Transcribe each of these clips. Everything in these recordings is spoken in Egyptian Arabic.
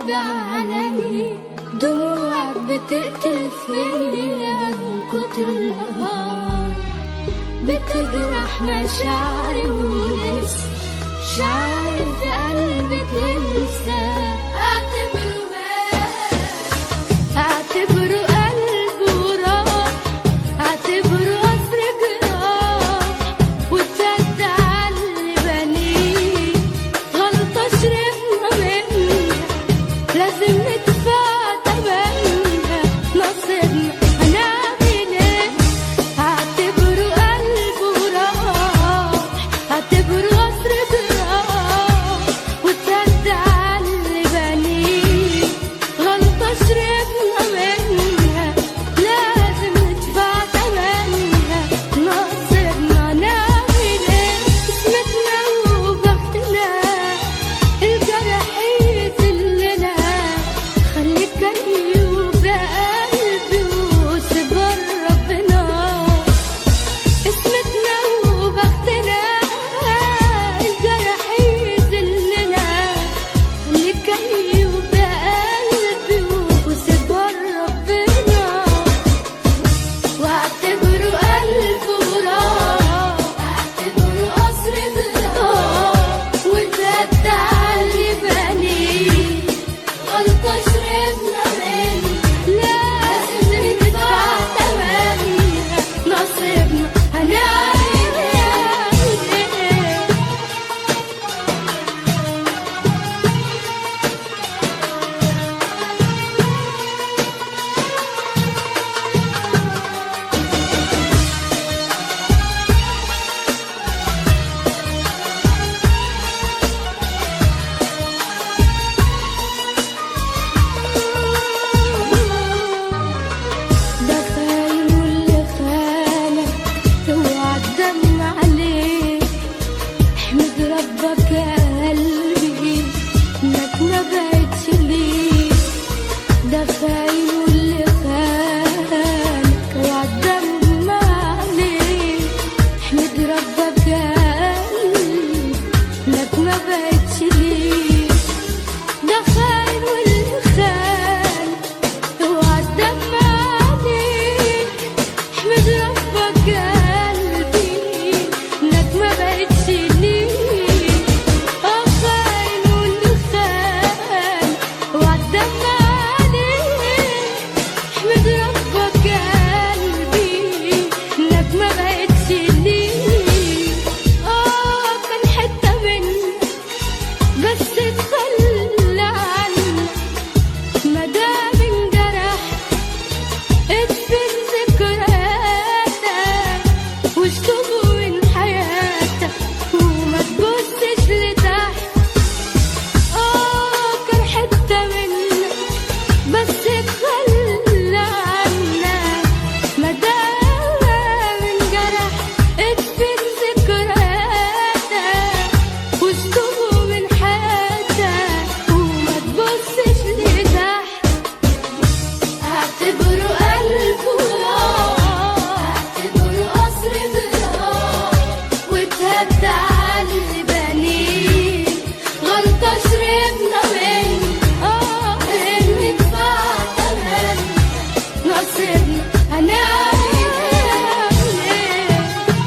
صعب علي دموعك بتقتل فيا من كتر الهوى بتجرح مشاعري ولسه مش عارف قلبي تنسى اعتبره اعتبره قلبه راح اعتبره قصر جراح واتسد على اللي بنيه غلطة شربنا منها لازم ندفع تمنها نصيبنا هنعمل ايه اعتبره قلبه راح اعتبره قصر جراح واتسد على اللي بنيه غلطة شربنا منها لازم ندفع تمنها نصيبنا نعمل ايه اسمتنا وبختنا الجرح يذلنا خليك جري بقلبي وصبر ربنا اسمتنا وبختنا الجرح يذلنا خليك جري بقلبي وصبر ربنا واعتبره قلبه راح اعتبره قصر ضراح وزاد علي بنيه غلطة شربنا مني لازم ندفع تمنها نصيبنا هنعمل ايه ده خاين واللي خانك اوعى تدم عليه احمد ربك يا قلبي انك ما بقتش ليه ده خاين واللي خانك اوعى تدم عليه احمد ربك يا قلبي انك ما بقتش ليه ده خاين واللي خانك اوعى تدم عليك احمد ربك يا قلبي انك ما بقتش ليه اه خاين واللي خان اوعى تدم عليك احمد ربك يا قلبي انك ما بقتش ليه اه كان حتة منك بس تخلى عنك مدام انجرح ادفن ذكرياتك واشطب من حياتك وما تبصش لتحت اه كان حتة منك بس تخلى عنك مدام انجرح ادفن ذكرياتك واشطب من حياتك وما تبصش لتحت اعتبره قلبه راح اعتبره قصر ضراح واتهدى على اللي بنيه غلطة شربنا منه اه اللي ندفع تمن نصيبنا هنعمل ايه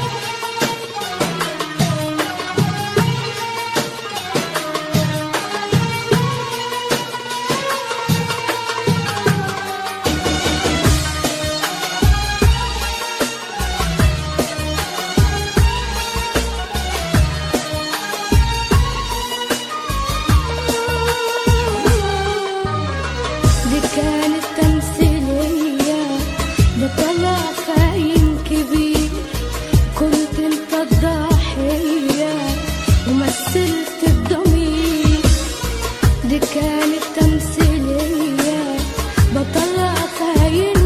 دي كانت تمثيلية ده طلع خاين كبير كنت انت الضحية ومثلت بضمير دي كانت تمثيلية بطلع خاين